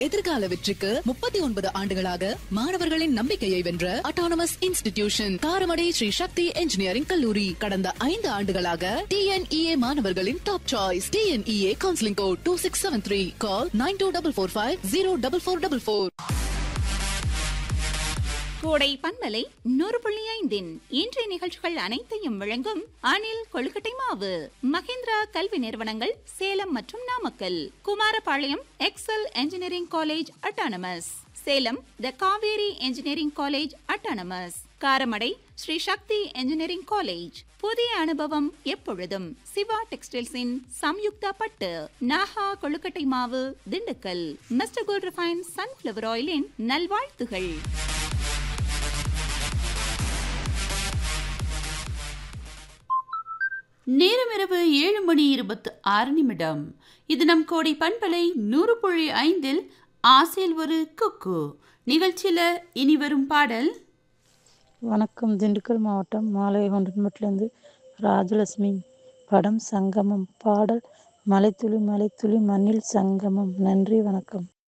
எதிர்கால வெற்றிக்கு முப்பத்தி ஒன்பது ஆண்டுகளாக மாணவர்களின் நம்பிக்கையை வென்ற autonomous institution Karamadai Sri Sakthi engineering கல்லூரி கடந்த ஐந்து ஆண்டுகளாக டிஎன்இஏ மாணவர்களின் top choice TNEA counselling code two six seven three call nine two double four five zero double four double four கோடை பன்மலை நூறு புள்ளி ஐந்தின் இன்றைய நிகழ்ச்சிகள் அனைத்தையும் வழங்கும் அணில் கொழுக்கட்டை மாவு மகேந்திரா கல்வி நிறுவனங்கள் சேலம் மற்றும் Namakkal Kumarapalayam Excel engineering college autonomous Salem the Kaveri engineering college autonomous Karamadai Sri Sakthi engineering college புதிய அனுபவம் எப்பொழுதும் சிவா டெக்ஸ்டைல்ஸின் சம்யுக்தா பட்டு நாகா கொழுக்கட்டை மாவு Dindigul mister good refine sunflower ஆயிலின் நல்வாழ்த்துகள் நேரம் இரவு ஏழு மணி இருபத்து ஆறு நிமிடம் இது நம் கோடை பண்பலை நூறு புள்ளி ஐந்தில் ஆசையில் ஒரு குக்கு நிகழ்ச்சியில் இனி வரும் பாடல் வணக்கம் திண்டுக்கல் மாவட்டம் மாலை ஒன்றன்மட்டிலேருந்து ராஜலட்சுமி படம் சங்கமம் பாடல் மலைத்துளி மலைத்துளி மண்ணில் சங்கமம் நன்றி வணக்கம்